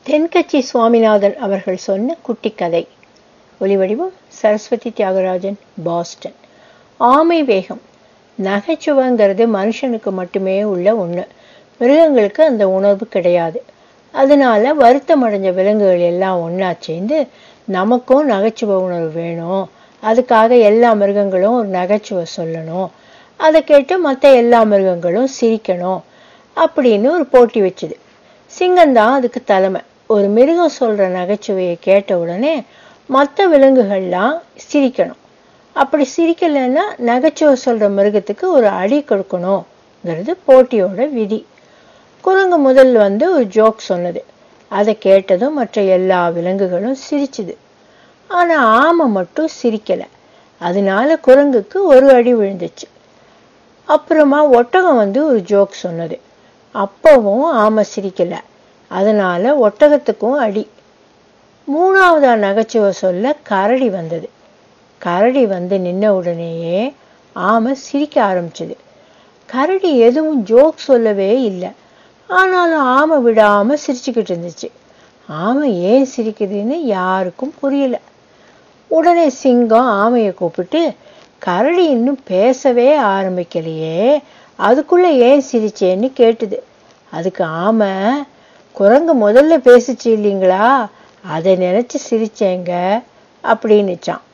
தென்கட்சி சுவாமிநாதன் அவர்கள் சொன்ன குட்டி கதை ஒலிவடிவம் சரஸ்வதி தியாகராஜன் பாஸ்டன் ஆமை வேகம் நகைச்சுவைங்கிறது மனுஷனுக்கு மட்டுமே உள்ள ஒன்று மிருகங்களுக்கு அந்த உணர்வு கிடையாது அதனால வருத்தம் அடைஞ்ச விலங்குகள் எல்லாம் ஒன்றா சேர்ந்து நமக்கும் நகைச்சுவை உணர்வு வேணும் அதுக்காக எல்லா மிருகங்களும் ஒரு நகைச்சுவை சொல்லணும் அதை கேட்டு மற்ற எல்லா மிருகங்களும் சிரிக்கணும் அப்படின்னு ஒரு போட்டி வச்சுது சிங்கம்தான் அதுக்கு தலைமை ஒரு மிருகம் சொல்ற நகைச்சுவையை கேட்ட உடனே மற்ற விலங்குகள்லாம் சிரிக்கணும் அப்படி சிரிக்கலைன்னா நகைச்சுவை சொல்ற மிருகத்துக்கு ஒரு அடி கொடுக்கணுங்கிறது போட்டியோட விதி குரங்கு முதல் வந்து ஒரு ஜோக் சொன்னது அதை கேட்டதும் மற்ற எல்லா விலங்குகளும் சிரிச்சுது ஆனா ஆமை மட்டும் சிரிக்கல அதனால குரங்குக்கு ஒரு அடி விழுந்துச்சு அப்புறமா ஒட்டகம் வந்து ஒரு ஜோக் சொன்னது அப்பவும் ஆமை சிரிக்கல அதனால ஒட்டகத்துக்கும் அடி மூணாவதா நகைச்சுவை சொல்ல கரடி வந்தது கரடி வந்து நின்ன உடனேயே ஆமை சிரிக்க ஆரம்பிச்சது கரடி எதுவும் ஜோக் சொல்லவே இல்லை ஆனாலும் ஆமை விடாம சிரிச்சுக்கிட்டு இருந்துச்சு ஆமை ஏன் சிரிக்குதுன்னு யாருக்கும் புரியல உடனே சிங்கம் ஆமையை கூப்பிட்டு கரடி இன்னும் பேசவே ஆரம்பிக்கலையே அதுக்குள்ள ஏன் சிரிச்சேன்னு கேட்டுது அதுக்கு ஆமை குரங்கு முதல்ல பேசிச்சு இல்லைங்களா அதை நினைச்சு சிரிச்சேங்க அப்படின்னுச்சான்